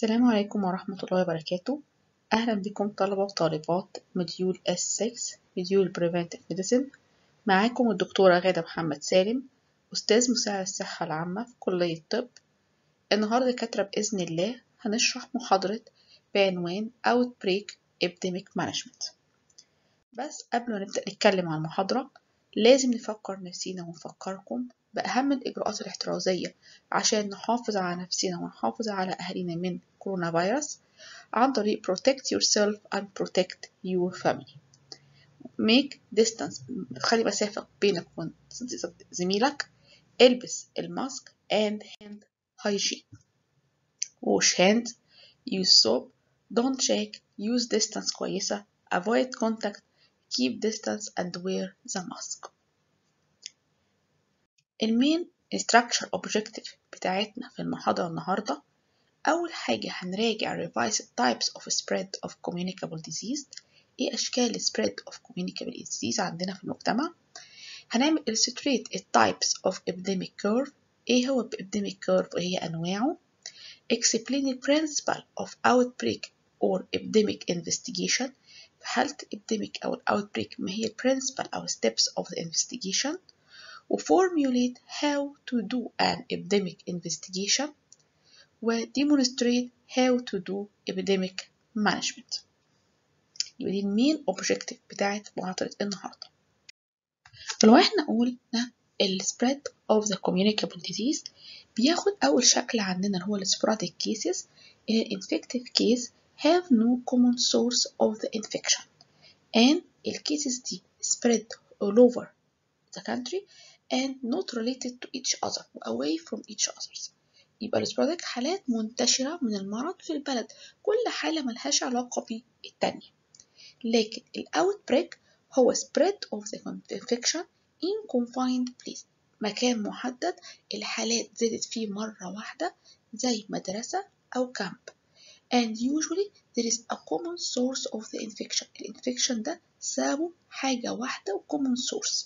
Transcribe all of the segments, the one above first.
السلام عليكم ورحمة الله وبركاته أهلا بكم طلبة وطالبات مديول S6 مديول Preventive Medicine معاكم الدكتورة غادة محمد سالم أستاذ مساعد الصحة العامة في كلية الطب النهاردة كاترة بإذن الله هنشرح محاضرة بعنوان Outbreak Epidemic Management بس قبل ما نبدأ نتكلم عن المحاضرة لازم نفكر نفسينا ونفكركم بأهم الإجراءات الاحترازية عشان نحافظ على نفسنا ونحافظ على أهلنا من كورونا فيروس عن طريق protect yourself and protect your family make distance خلي مسافة بينك وبين زميلك البس الماسك and hand hygiene wash hands use soap don't shake use distance كويسة avoid contact keep distance and wear the mask المين structure objective بتاعتنا في المحاضرة النهاردة أول حاجة هنراجع revise types of spread of communicable disease إيه أشكال spread of communicable disease عندنا في المجتمع هنعمل illustrate types of epidemic curve إيه هو epidemic curve وهي أنواعه explain the principle of outbreak or epidemic investigation في حالة epidemic أو outbreak ما هي principle أو steps of the investigation وformulate how to do an epidemic investigation وdemonstrate how to do epidemic management يبقى دي المين objective بتاعت محاضرة النهاردة فلو احنا قلنا ال spread of the communicable disease بياخد أول شكل عندنا اللي هو ال sporadic cases in an infective case have no common source of the infection and ال cases دي spread all over the country and not related to each other away from each others يبقى السبوراديك حالات منتشرة من المرض في البلد كل حالة ملهاش علاقة بالتانية لكن الأوتبريك هو spread of the infection in confined place مكان محدد الحالات زادت فيه مرة واحدة زي مدرسة أو كامب and usually there is a common source of the infection الانفكشن ده سببه حاجة واحدة و common source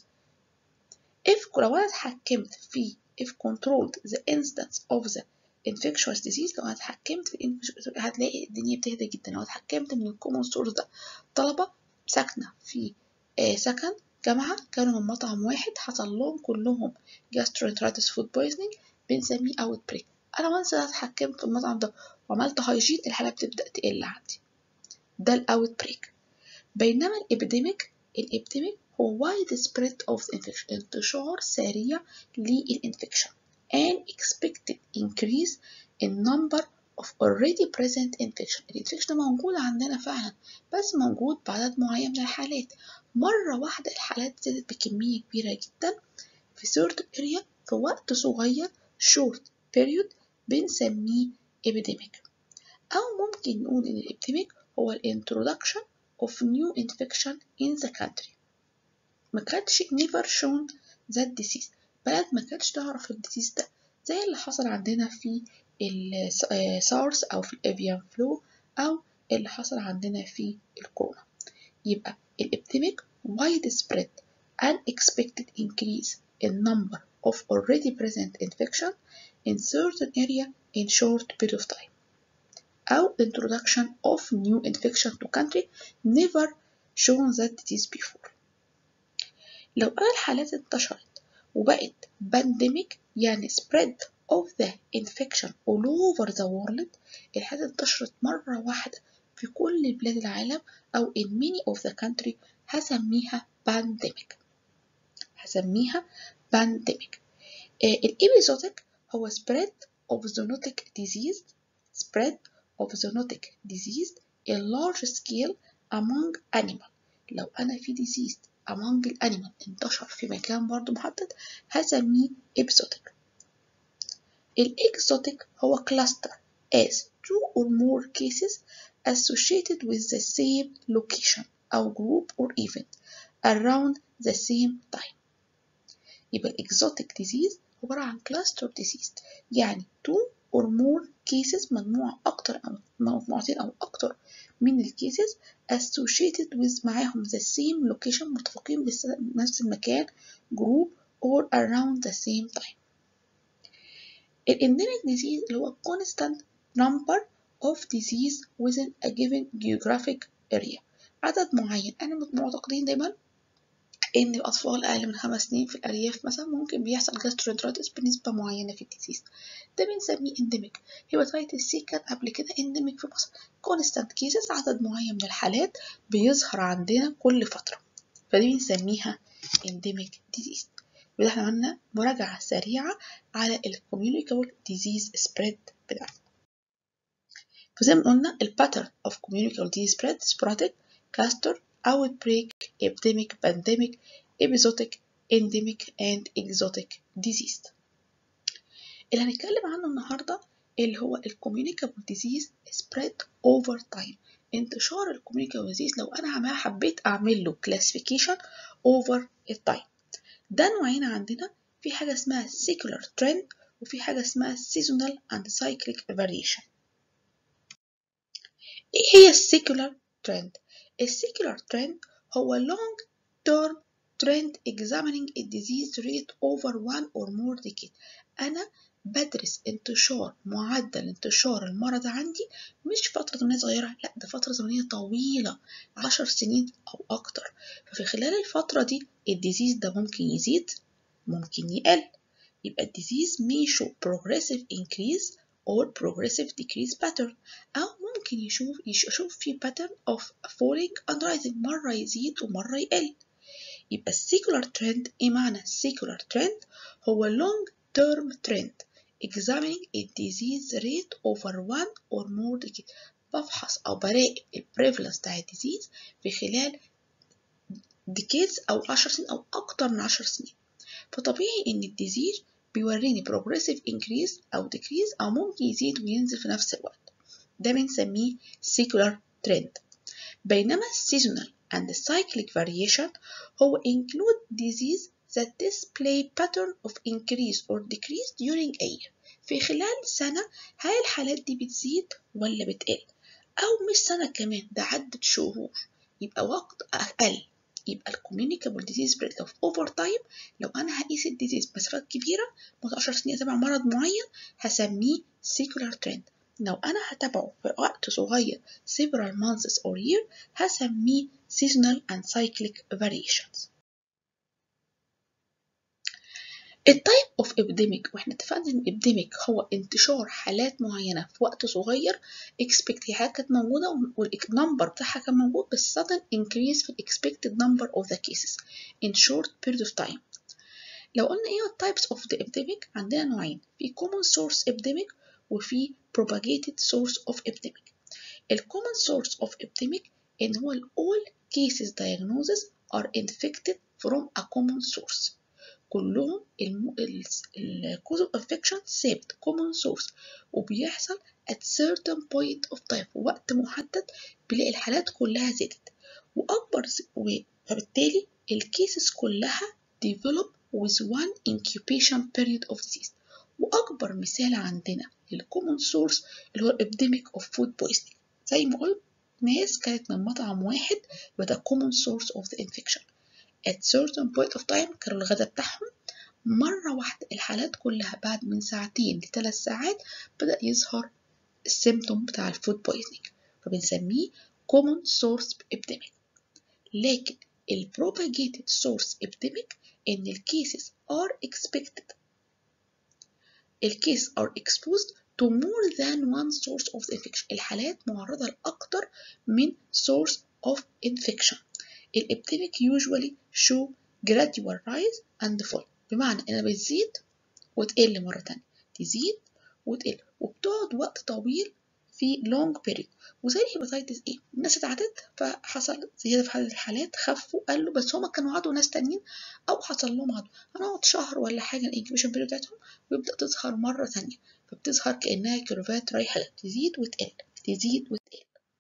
if لو أنا اتحكمت في if controlled the instance of the infectious disease لو أنا اتحكمت في هتلاقي الدنيا بتهدى جدا لو اتحكمت من الكومن سورس ده طلبة ساكنة في آه سكن جامعة كانوا من مطعم واحد حصل لهم كلهم gastroenteritis food poisoning بنسميه outbreak أنا وانس اتحكمت في المطعم ده وعملت هايجين الحالة بتبدأ تقل عندي ده الأوتبريك بينما الإبيديميك الإبيديميك هو wide spread of the infection انتشار سريع للإنفكشن and expected increase in number of already present infection الانفكشن موجود عندنا فعلا بس موجود بعدد معين من الحالات مرة واحدة الحالات زادت بكمية كبيرة جدا في certain area في وقت صغير short period بنسميه epidemic أو ممكن نقول إن الابتميك هو الانترودكشن of new infection in the country ما كانتش never shown that disease بلد ما كانتش تعرف الديزيز ده زي اللي حصل عندنا في السارس أو في الافيان فلو أو اللي حصل عندنا في الكورونا يبقى الابتميك wide spread unexpected increase in number of already present infection in certain area in short period of time أو introduction of new infection to country never shown that disease before لو أنا الحالات انتشرت وبقت pandemic يعني spread of the infection all over the world الحالات انتشرت مرة واحدة في كل بلاد العالم أو in many of the country هسميها pandemic هسميها pandemic الإبيزوتيك هو spread of zoonotic disease spread of zoonotic disease in large scale among animal لو أنا في disease among الأنيمال انتشر في مكان برضو محدد هسميه episodic الإكزوتيك هو cluster as two or more cases associated with the same location أو group or event around the same time يبقى الإكزوتيك disease عبارة عن cluster disease يعني two or more cases مجموعة أكتر أو مجموعتين أو أكتر من الكيسز associated with معاهم the same location متفقين بنفس المكان group or around the same time الendemic disease اللي هو constant number of disease within a given geographic area عدد معين أنا معتقدين دايما إن الأطفال أقل من خمس سنين في الأرياف مثلا ممكن بيحصل جاسترونترايتس بنسبة معينة في الديزيز ده بنسميه انديميك هيباتيتس سي كان قبل كده انديميك في مصر كونستانت كيسز عدد معين من الحالات بيظهر عندنا كل فترة فدي بنسميها انديميك ديزيز يبقى احنا عملنا مراجعة سريعة على الكوميونيكابل ديزيز سبريد بتاعنا فزي ما قلنا الباترن of communicable disease spread sporadic cluster outbreak epidemic pandemic episodic endemic and exotic disease اللي هنتكلم عنه النهاردة اللي هو الكوميونيكابل ديزيز spread over time انتشار الكوميونيكابل ديزيز لو انا حبيت اعمل له classification over التايم ده نوعين عندنا في حاجة اسمها secular trend وفي حاجة اسمها seasonal and cyclic variation ايه هي السيكولار ترند السيكولار ترند هو long term trend examining a disease rate over one or more decade انا بدرس انتشار معدل انتشار المرض عندي مش فترة زمنية صغيرة لا ده فترة زمنية طويلة عشر سنين أو أكتر ففي خلال الفترة دي الديزيز ده ممكن يزيد ممكن يقل يبقى الديزيز may show progressive increase or progressive decrease pattern أو ممكن يشوف يشوف في pattern of falling and rising مرة يزيد ومرة يقل يبقى السيكولار ترند إيه معنى السيكولار ترند هو long term trend examining a disease rate over one or more decades بفحص أو براقب البريفلنس بتاع الديزيز في خلال decades أو عشر سنين أو أكتر من عشر سنين فطبيعي إن الديزيز بيوريني progressive increase أو decrease أو ممكن يزيد وينزل في نفس الوقت ده بنسميه secular trend بينما seasonal and cyclic variation هو include disease that display pattern of increase or decrease during a year في خلال سنة هل الحالات دي بتزيد ولا بتقل أو مش سنة كمان ده عدة شهور يبقى وقت أقل يبقى الكوميونيكابل ديزيز ريت اوف اوفر تايم لو انا هقيس الديزيز مسافات كبيره مدة 10 سنين اتابع مرض معين هسميه سيكولار ترند لو انا هتابعه في وقت صغير several months or year هسميه seasonal and cyclic variations التايب اوف epidemic واحنا اتفقنا ان epidemic هو انتشار حالات معينه في وقت صغير expect هي حاجه كانت موجوده والنمبر بتاعها كان موجود بس sudden increase في expected number of the cases in short period of time لو قلنا ايه التايبس اوف the epidemic عندنا نوعين في common source epidemic وفي propagated source of epidemic ال common source of epidemic ان هو all cases diagnosis are infected from a common source كلهم الكوز اوف انفكشن ثابت common source وبيحصل at certain point of time في وقت محدد بنلاقي الحالات كلها زادت واكبر فبالتالي الكيسز كلها develop with one incubation period of disease واكبر مثال عندنا للكومن سورس اللي هو epidemic of food poisoning زي ما قلت ناس كانت من مطعم واحد بدا common source of the infection at certain point of time كانوا الغدا بتاعهم مرة واحدة الحالات كلها بعد من ساعتين لثلاث ساعات بدأ يظهر السيمتوم بتاع الفود بويزنينج فبنسميه common source epidemic لكن ال propagated source epidemic إن الكيسز are expected الكيس are exposed to more than one source of the infection الحالات معرضة لأكتر من source of infection الابتديك usually show gradual rise and fall بمعنى انها بتزيد وتقل مرة تانية تزيد وتقل وبتقعد وقت طويل في long period وزي الهيباتيتس ايه الناس اتعدت فحصل زيادة في عدد الحالات خفوا قالوا بس هما كانوا عدوا ناس تانيين او حصل لهم عدو هنقعد شهر ولا حاجة الانكيبيشن بيريود بتاعتهم ويبدأ تظهر مرة تانية فبتظهر كأنها كيرفات رايحة تزيد وتقل تزيد وتقل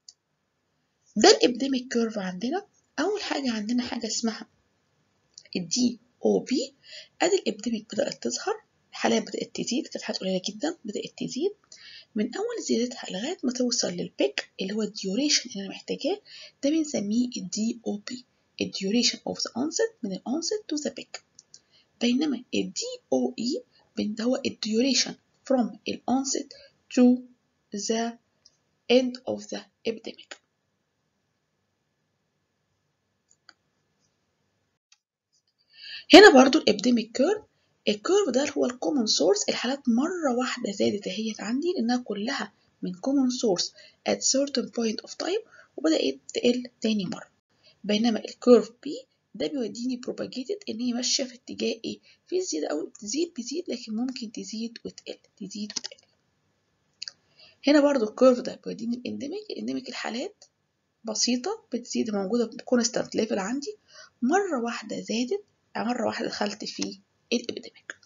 ده الابديميك كيرف عندنا أول حاجة عندنا حاجة اسمها الدي او بي ادي الابديميك بدأت تظهر الحالات بدأت تزيد كانت حالات قليلة جدا بدأت تزيد من أول زيادتها لغاية ما توصل للبيك اللي هو الديوريشن اللي أنا محتاجاه ده بنسميه الدي او بي الديوريشن اوف ذا onset من الأونست تو ذا بيك بينما الدي او اي ده هو الديوريشن from الأونست to the end of the epidemic هنا برضو الابديميك كيرف الكيرف ده هو الكومن سورس الحالات مرة واحدة زادت اهيت عندي لأنها كلها من common source at certain point of time وبدأت تقل تاني مرة بينما الكيرف B ده بيوديني propagated إن هي ماشية في اتجاه إيه؟ في زيادة أو تزيد بيزيد لكن ممكن تزيد وتقل تزيد وتقل هنا برضو الكيرف ده بيوديني الانديميك الانديميك الحالات بسيطة بتزيد موجودة بكونستانت ليفل عندي مرة واحدة زادت مرة واحدة دخلت في الابيديميك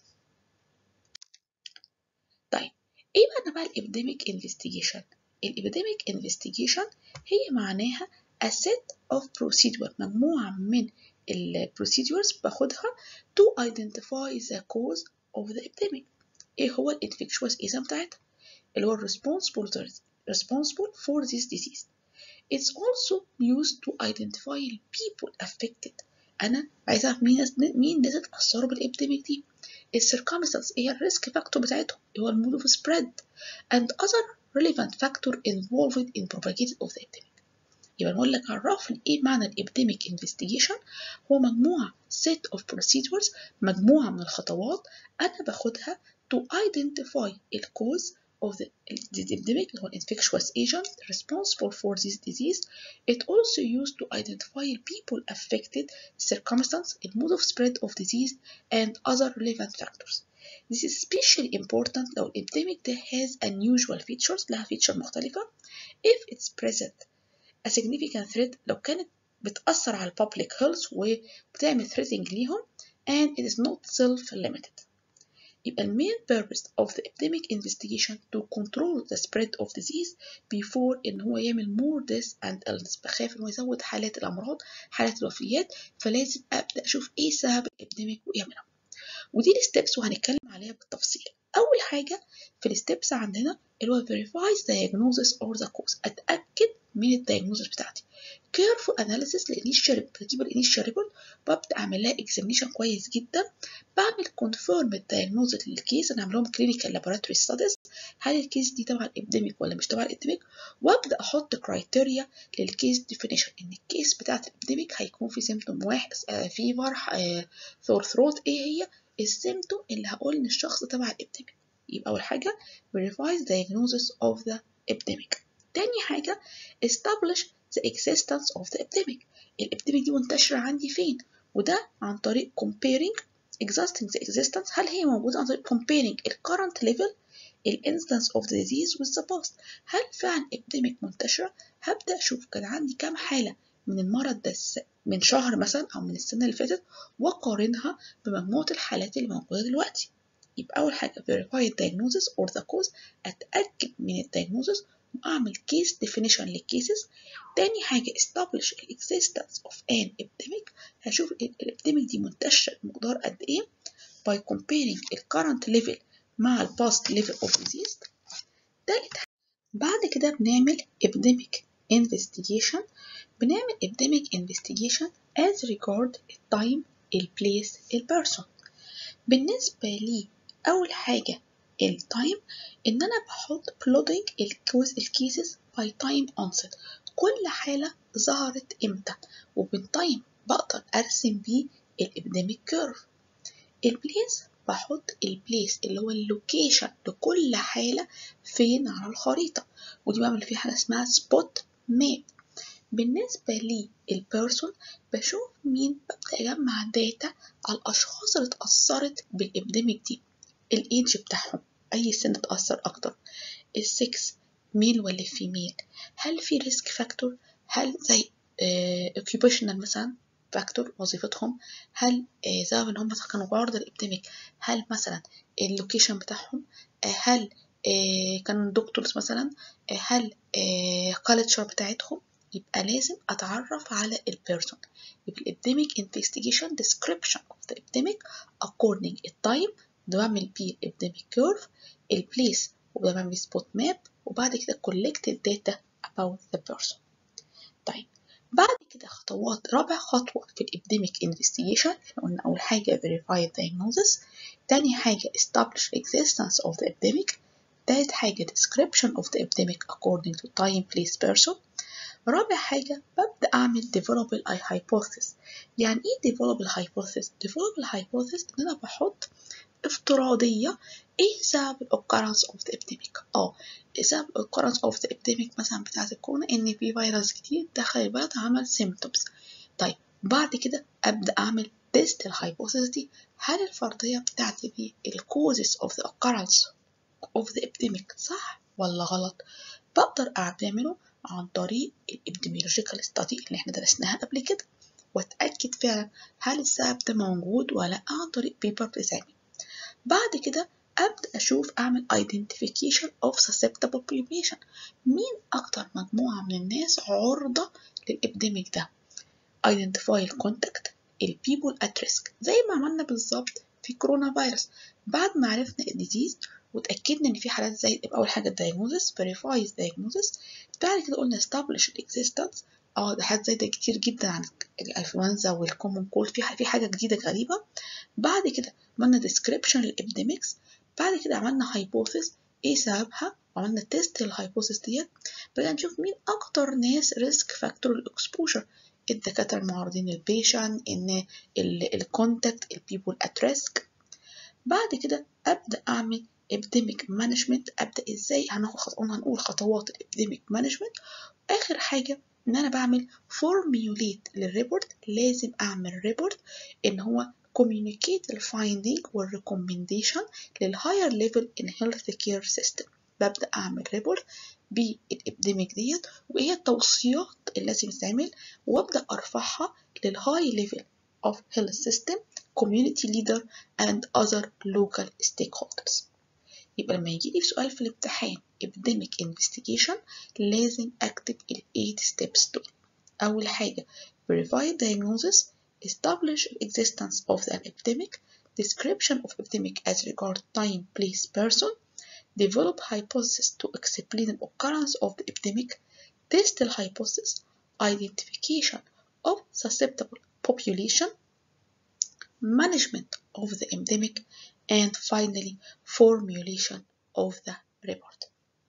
طيب ايه معنى بقى الابيديميك انفستيجيشن الابيديميك انفستيجيشن هي معناها a set of procedure مجموعة من البروسيدورز باخدها to identify the cause of the epidemic ايه هو الانفكشوس ايزم بتاعتها اللي هو responsible responsible for this disease it's also used to identify the people affected انا عايزه اعرف مين مين الناس اللي اتاثروا بالابيديميك دي السيركمستانس ايه الريسك فاكتور بتاعتهم اللي هو المود اوف سبريد and other relevant factor involved in propagating of the epidemic يبقى نقول لك عرف لي ايه معنى الابيديميك انفستيجيشن هو مجموعه set of procedures مجموعه من الخطوات انا باخدها to identify the cause of the, the epidemic اللي هو infectious agent responsible for this disease. It also used to identify people affected, circumstance, the mode of spread of disease, and other relevant factors. This is especially important لو الابديميك ده has unusual features لها feature مختلفة if it's present a significant threat لو كانت بتأثر على public health وبتعمل threatening ليهم and it is not self-limited. يبقى ال main purpose of the epidemic investigation to control the spread of disease before إن هو يعمل more death and illness بخاف إن هو يزود حالات الأمراض حالات الوفيات فلازم أبدأ أشوف إيه سبب الابديميك وإيه منهم ودي الستبس وهنتكلم عليها بالتفصيل أول حاجة في الستبس عندنا اللي هو verify diagnosis or the cause أتأكد من الدايجنوزس بتاعتي careful analysis للانيشال بجيب الانيشال ريبورت ببدا اعمل لها اكزامينشن كويس جدا بعمل كونفيرم الدايجنوزس للكيس انا اعمل لهم كلينيكال لابوراتوري ستاديز هل الكيس دي تبع الابديميك ولا مش تبع الابديميك وابدا احط كرايتيريا للكيس ديفينيشن ان الكيس بتاعت الابديميك هيكون في سيمتوم واحد فيفر ثور ثروت ايه هي السيمتوم اللي هقول ان الشخص تبع الابديميك يبقى اول حاجه verify diagnosis of the epidemic تاني حاجة establish the existence of the epidemic الابديميك دي منتشرة عندي فين وده عن طريق comparing existing the existence هل هي موجودة عن طريق comparing ال current level ال incidence of the disease with the past هل فعلا epidemic منتشرة هبدأ أشوف كان عندي كام حالة من المرض ده من شهر مثلا أو من السنة اللي فاتت وأقارنها بمجموعة الحالات اللي موجودة دلوقتي يبقى أول حاجة verify diagnosis or the cause أتأكد من الدايجنوزس وأعمل case definition للكيسز تاني حاجة establish the existence of an epidemic هشوف الابديميك دي منتشرة بمقدار قد إيه by comparing the current level مع ال past level of disease تالت حاجة بعد كده بنعمل epidemic investigation بنعمل epidemic investigation as regard التايم البليس البيرسون بالنسبة لي أول حاجة التايم ان انا بحط plotting الكوز الكيسز by time onset كل حالة ظهرت امتى وبالتايم بقدر ارسم بيه الابديميك كيرف البليس بحط البليس اللي هو اللوكيشن لكل حالة فين على الخريطة ودي بعمل فيها حاجة اسمها سبوت ماب بالنسبة لي البيرسون بشوف مين ببدأ أجمع داتا على الأشخاص اللي اتأثرت بالإبديميك دي الإيدج بتاعهم أي سن اتأثر أكتر السكس ميل ولا فيميل هل في ريسك فاكتور هل زي اوكيوبيشنال مثلا فاكتور وظيفتهم هل سبب ان هم كانوا عرضة للابديميك هل مثلا اللوكيشن بتاعهم هل كانوا دكتورز مثلا هل كالتشر بتاعتهم يبقى لازم اتعرف على البيرسون يبقى الابديميك انفستيجيشن description of the epidemic according التايم ده بعمل بيه الابديميك كيرف البليس وده بعمل سبوت ماب وبعد كده collect data about the person طيب بعد كده خطوات رابع خطوة في الابديميك انفستيجيشن احنا قلنا أول حاجة verify diagnosis تاني حاجة establish existence of the epidemic تالت حاجة description of the epidemic according to time, place, person رابع حاجة ببدأ أعمل develop a hypothesis يعني إيه develop a hypothesis؟ develop a hypothesis إن أنا بحط افتراضية إيه سبب ال occurrence of the epidemic؟ آه سبب ال occurrence of the epidemic مثلا بتاعة الكورونا إن في فيروس جديد دخل البلد عمل symptoms طيب بعد كده أبدأ أعمل تيست الهايبوثيسيس دي هل الفرضية بتاعتي دي ال causes of the occurrence of the epidemic صح ولا غلط؟ بقدر أعمله عن طريق الابديميولوجيكال ستادي اللي احنا درسناها قبل كده واتأكد فعلا هل السبب ده موجود ولا لأ عن طريق بيبر بتتعمل بعد كده أبدأ أشوف أعمل identification of susceptible population مين أكتر مجموعة من الناس عرضة للإبديميك ده identify الكونتاكت البيبول at risk زي ما عملنا بالظبط في كورونا فيروس بعد ما عرفنا الديزيز وتأكدنا إن في حالات زي يبقى أول حاجة diagnosis verify diagnosis بعد كده قلنا establish existence اه ده حاجات زايدة كتير جدا عن الانفلونزا والكومون كولد في في حاجة جديدة غريبة بعد كده عملنا description للابديميكس بعد كده عملنا hypothesis ايه سببها وعملنا تيست للهايبوثيس ديت بدأنا نشوف مين أكتر ناس ريسك فاكتور الإكسبوجر الدكاترة المعرضين للبيشن إن الكونتاكت البيبول ات ريسك بعد كده أبدأ أعمل epidemic management أبدأ إزاي هناخد خط... هنقول خطوات الابديميك مانجمنت آخر حاجة إن أنا بعمل formulate للريبورت لازم أعمل ريبورت إن هو communicate الفايندينج والريكومنديشن للهاير ليفل in health care system ببدأ أعمل ريبورت بالابديميك ديت وإيه التوصيات اللي لازم تتعمل وأبدأ أرفعها للهاي ليفل of health system community leader and other local stakeholders يبقى لما يجي لي سؤال في الامتحان epidemic investigation لازم أكتب ال 8 steps دول أول حاجة verify diagnosis establish the existence of the epidemic description of epidemic as regard time place person develop hypothesis to explain the occurrence of the epidemic test the hypothesis identification of susceptible population management of the epidemic and finally formulation of the report.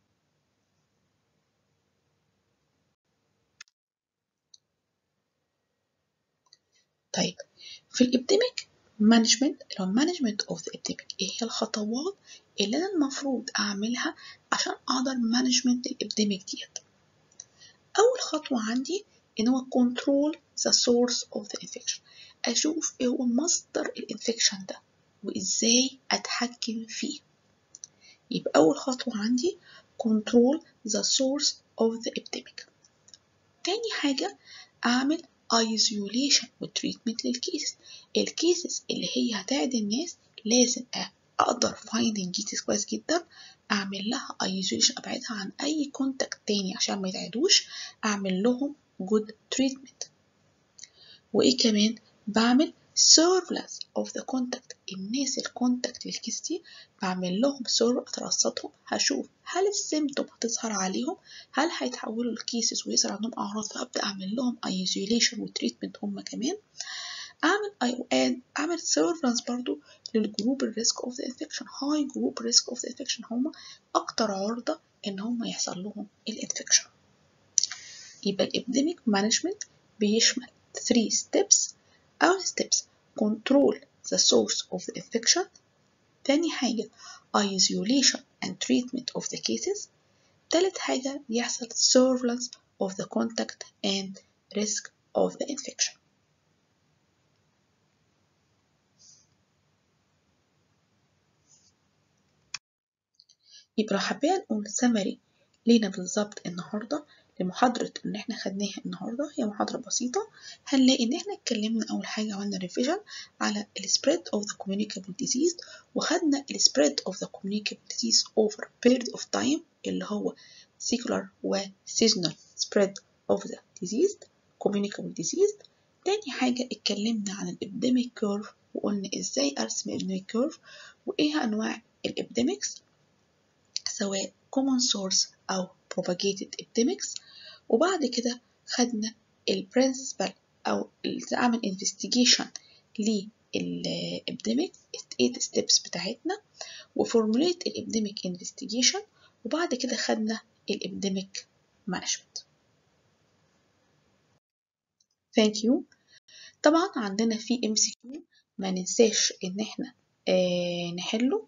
طيب في الابديميك مانجمنت اللي هو مانجمنت اوف ذا ابديميك ايه هي الخطوات اللي انا المفروض اعملها عشان اقدر مانجمنت الابديميك ديت اول خطوه عندي ان هو control the source of the infection اشوف ايه هو مصدر الانفكشن ده وازاي اتحكم فيه يبقى اول خطوه عندي control the source of the epidemic تاني حاجه اعمل isolation وتريتمنت للكيسز الكيسز اللي هي هتعدي الناس لازم اقدر finding cases كويس جدا اعمل لها isolation ابعدها عن اي كونتاكت تاني عشان ما يتعدوش اعمل لهم good treatment وايه كمان بعمل surveillance of the contact الناس الكونتاكت للكيس دي بعمل لهم سيرف اترصدهم هشوف هل السيمتوم هتظهر عليهم هل هيتحولوا لكيسز ويظهر عندهم اعراض فابدا اعمل لهم ايزوليشن وتريتمنت هم كمان اعمل اي اعمل سيرفلانس برضو للجروب الريسك اوف ذا انفكشن هاي جروب ريسك اوف ذا انفكشن هم اكتر عرضه ان هم يحصل لهم الانفكشن يبقى الابديميك مانجمنت بيشمل 3 steps أول steps control the source of the infection تاني حاجة isolation and treatment of the cases تالت حاجة يحصل surveillance of the contact and risk of the infection يبقى لو حبينا نقول summary لينا بالظبط النهارده لمحاضرة إن إحنا خدناها النهاردة هي محاضرة بسيطة هنلاقي إن إحنا اتكلمنا أول حاجة عملنا ريفيجن على ال spread of the communicable disease وخدنا ال spread of the communicable disease over period of time اللي هو secular و seasonal spread of the disease communicable disease تاني حاجة اتكلمنا عن الابديميك كيرف وقلنا ازاي ارسم الابديميك كيرف وايه انواع الابديميكس سواء common source أو propagated epidemics وبعد كده خدنا البرنسبل أو أعمل investigation الابديميك 8 ستيبس بتاعتنا وفورموليت الابديميك انفستيجيشن وبعد كده خدنا الابديميك مانجمنت ثانك يو طبعا عندنا في ام سي كيو ما ننساش ان احنا آه نحله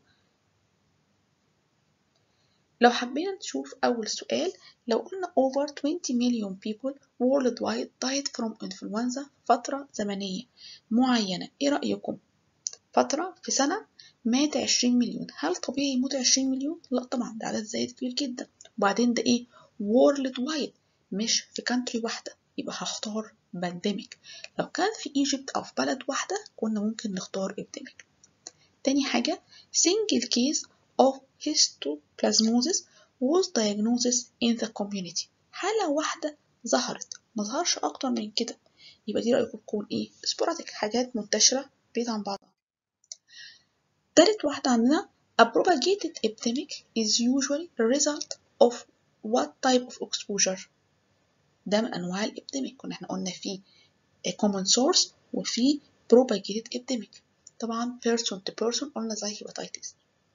لو حبينا نشوف أول سؤال لو قلنا over 20 million people worldwide died from influenza فترة زمنية معينة إيه رأيكم؟ فترة في سنة مات 20 مليون هل طبيعي يموت 20 مليون؟ لا طبعا ده عدد زايد كبير جدا وبعدين ده إيه؟ worldwide مش في كانتري واحدة يبقى هختار بانديميك لو كان في ايجيبت أو في بلد واحدة كنا ممكن نختار ابديميك تاني حاجة single case of histoplasmosis was diagnosed in the community حالة واحدة ظهرت ما ظهرش أكتر من كده يبقى دي رأيكم تكون إيه؟ sporadic حاجات منتشرة بعيد عن بعضها تالت واحدة عندنا A propagated epidemic is usually a result of what type of exposure ده من أنواع الابديميك كنا احنا قلنا في common source وفي propagated epidemic طبعا person to person قلنا زي hepatitis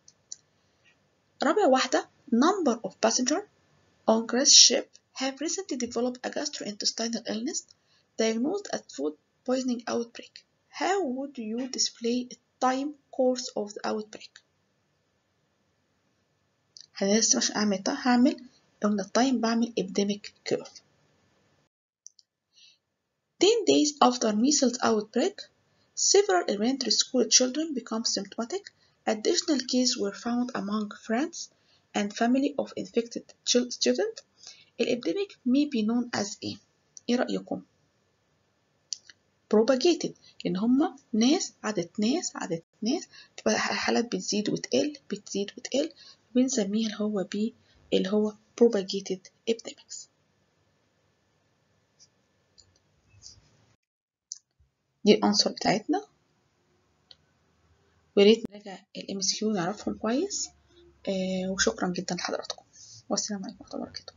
رابع واحدة number of passengers on cruise ship have recently developed a gastrointestinal illness diagnosed as food poisoning outbreak. How would you display a time course of the outbreak? هنرسم عشان أعمل هعمل قلنا التايم بعمل epidemic curve. 10 days after measles outbreak, several elementary school children become symptomatic Additional cases were found among friends and family of infected students. الابديميك may be known as إيه؟ إيه رأيكم؟ propagated لأن هما ناس عدد ناس عدد ناس تبقى الحالات بتزيد وتقل بتزيد وتقل بنسميها اللي هو بي اللي هو propagated epidemics. دي الأنسر بتاعتنا وياريت نراجع الام اس كيو نعرفهم كويس آه وشكرا جدا لحضراتكم والسلام عليكم ورحمه الله وبركاته